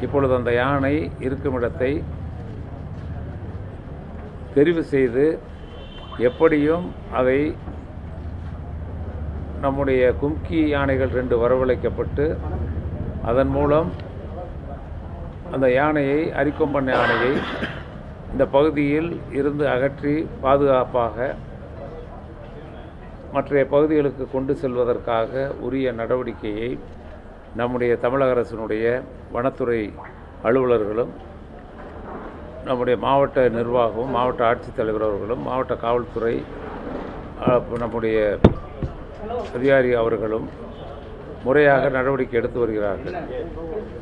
இப்பொழுது அந்த யானை இருக்கும் இடத்தை தெரிவு செய்து எப்படியும் அதை நம்முடைய கும்கி யானைகள் ரெண்டு வரவழைக்கப்பட்டு அதன் மூலம் அந்த யானையை அரிக்கொம்பன் யானையை இந்த பகுதியில் இருந்து அகற்றி பாதுகாப்பாக மற்றைய பகுதிகளுக்கு கொண்டு செல்வதற்காக உரிய நடவடிக்கையை நம்முடைய தமிழக அரசினுடைய வனத்துறை அலுவலர்களும் நம்முடைய மாவட்ட நிர்வாகமும் மாவட்ட ஆட்சித்தலைவர் அவர்களும் மாவட்ட காவல்துறை அஹ், நம்முடைய அதிகாரி அவர்களும் முறையாக நடவடிக்கை எடுத்து வருகிறார்கள்